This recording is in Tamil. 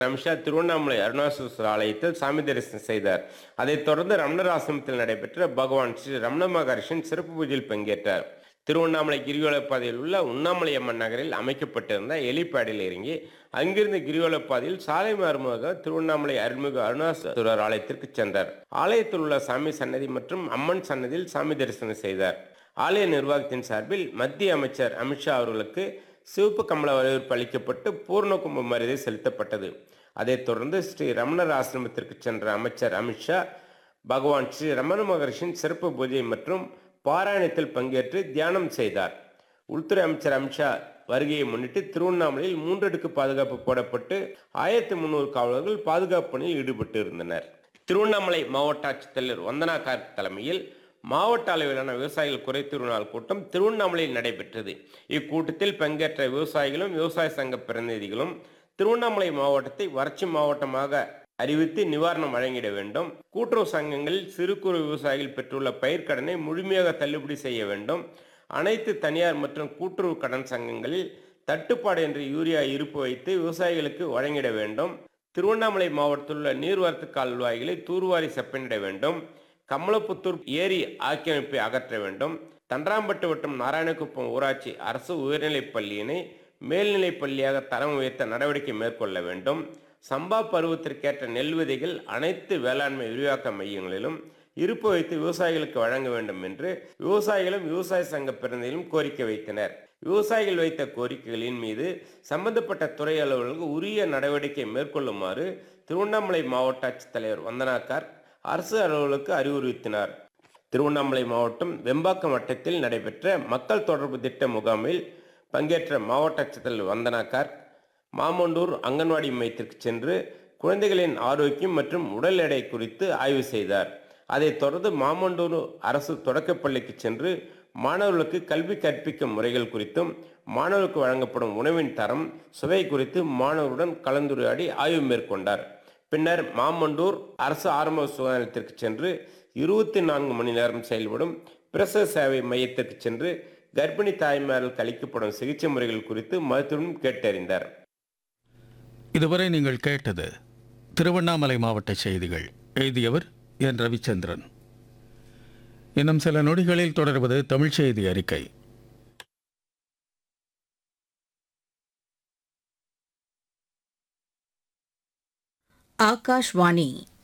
அமித்ஷா திருவண்ணாமலை அருணாசலேஸ்வரர் ஆலயத்தில் சாமி தரிசனம் செய்தார் அதைத் தொடர்ந்து ரமணர் ஆசிரமத்தில் நடைபெற்ற பகவான் ஸ்ரீ ரமண மகரிஷின் சிறப்பு பூஜையில் பங்கேற்றார் திருவண்ணாமலை கிரிவலப்பாதையில் உள்ள உண்ணாமலை அம்மன் நகரில் அமைக்கப்பட்டிருந்த எலிப்பேடில் இறங்கி அங்கிருந்து கிரிவலப்பாதையில் சாலை மாறுமுக திருவண்ணாமலை அருள்மிகு அருணாசலேஸ்வரர் ஆலயத்திற்கு சென்றார் ஆலயத்தில் உள்ள சாமி சன்னதி மற்றும் அம்மன் சன்னதியில் சாமி தரிசனம் செய்தார் ஆலய நிர்வாகத்தின் சார்பில் மத்திய அமைச்சர் அமித்ஷா அவர்களுக்கு சிவப்பு கமல வரவேற்பு அளிக்கப்பட்டு பூர்ண கும்ப மரியாதை செலுத்தப்பட்டது அதைத் தொடர்ந்து ஸ்ரீ ரமணர் ஆசிரமத்திற்கு சென்ற அமைச்சர் அமித்ஷா பகவான் ஸ்ரீ ரமண மகரிஷின் சிறப்பு பூஜை மற்றும் பாராயணத்தில் பங்கேற்று தியானம் செய்தார் உள்துறை அமைச்சர் அமித்ஷா வருகையை முன்னிட்டு திருவண்ணாமலையில் மூன்றடுக்கு பாதுகாப்பு போடப்பட்டு ஆயிரத்தி முன்னூறு காவலர்கள் பாதுகாப்பு பணியில் ஈடுபட்டு இருந்தனர் திருவண்ணாமலை மாவட்ட ஆட்சித்தலைவர் வந்தனா கார்க் தலைமையில் மாவட்ட அளவிலான விவசாயிகள் குறைதீர்வு நாள் கூட்டம் திருவண்ணாமலையில் நடைபெற்றது இக்கூட்டத்தில் பங்கேற்ற விவசாயிகளும் விவசாய சங்க பிரதிநிதிகளும் திருவண்ணாமலை மாவட்டத்தை வறட்சி மாவட்டமாக அறிவித்து நிவாரணம் வழங்கிட வேண்டும் கூட்டுறவு சங்கங்களில் சிறு குறு விவசாயிகள் பெற்றுள்ள பயிர்க்கடனை முழுமையாக தள்ளுபடி செய்ய வேண்டும் அனைத்து தனியார் மற்றும் கூட்டுறவு கடன் சங்கங்களில் தட்டுப்பாடு என்று யூரியா இருப்பு வைத்து விவசாயிகளுக்கு வழங்கிட வேண்டும் திருவண்ணாமலை மாவட்டத்தில் உள்ள நீர்வரத்து கால்வாய்களை தூர்வாரி செப்பனிட வேண்டும் கமலப்புத்தூர் ஏரி ஆக்கிரமிப்பை அகற்ற வேண்டும் தண்டராம்பட்டு வட்டம் நாராயணகுப்பம் ஊராட்சி அரசு உயர்நிலைப் பள்ளியினை மேல்நிலைப் பள்ளியாக தரம் உயர்த்த நடவடிக்கை மேற்கொள்ள வேண்டும் சம்பா பருவத்திற்கேற்ற நெல் விதைகள் அனைத்து வேளாண்மை விரிவாக்க மையங்களிலும் இருப்பு வைத்து விவசாயிகளுக்கு வழங்க வேண்டும் என்று விவசாயிகளும் விவசாய சங்க பிரதிநிதிகளும் கோரிக்கை வைத்தனர் விவசாயிகள் வைத்த கோரிக்கைகளின் மீது சம்பந்தப்பட்ட துறை அலுவலர்களுக்கு உரிய நடவடிக்கை மேற்கொள்ளுமாறு திருவண்ணாமலை மாவட்ட ஆட்சித்தலைவர் வந்தனா கார்க் அரசு அலுவலருக்கு அறிவுறுத்தினார் திருவண்ணாமலை மாவட்டம் வெம்பாக்கம் வட்டத்தில் நடைபெற்ற மக்கள் தொடர்பு திட்ட முகாமில் பங்கேற்ற மாவட்ட ஆட்சித்தலைவர் வந்தனா கார்க் மாமண்டூர் அங்கன்வாடி மையத்திற்கு சென்று குழந்தைகளின் ஆரோக்கியம் மற்றும் உடல் எடை குறித்து ஆய்வு செய்தார் அதைத் தொடர்ந்து மாமண்டூர் அரசு தொடக்கப்பள்ளிக்கு சென்று மாணவர்களுக்கு கல்வி கற்பிக்கும் முறைகள் குறித்தும் மாணவர்களுக்கு வழங்கப்படும் உணவின் தரம் சுவை குறித்து மாணவருடன் கலந்துரையாடி ஆய்வு மேற்கொண்டார் பின்னர் மாமண்டூர் அரசு ஆரம்ப சுகாதார நிலையத்திற்கு சென்று இருபத்தி நான்கு மணி நேரம் செயல்படும் பிரசவ சேவை மையத்திற்கு சென்று கர்ப்பிணி தாய்மார்களுக்கு அளிக்கப்படும் சிகிச்சை முறைகள் குறித்து மருத்துவம் கேட்டறிந்தார் இதுவரை நீங்கள் கேட்டது திருவண்ணாமலை மாவட்ட செய்திகள் எழுதியவர் என் ரவிச்சந்திரன் இன்னும் சில நொடிகளில் தொடர்வது தமிழ் செய்தி அறிக்கை ஆகாஷ்வாணி